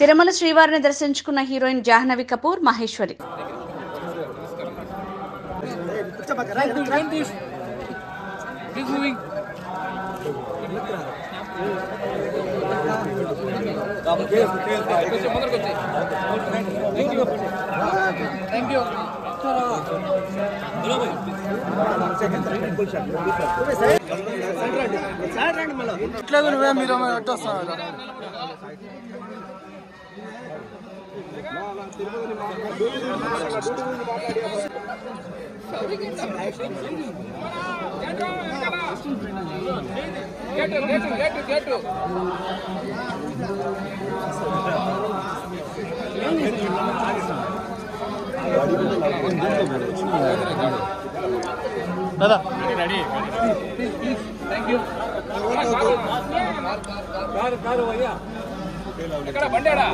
తిరుమల శ్రీవారిని దర్శించుకున్న heroine Janhvi Kapoor Maheshwari Keep moving. కొంచెం ముందరకు వచ్చేయ్. Thank you. ఇట్లేదు నువ్వే మీరు ఎట్టొస్తావు Get to, get to, get to, get to. Dada Thank you. ఎక్కడ బండాడా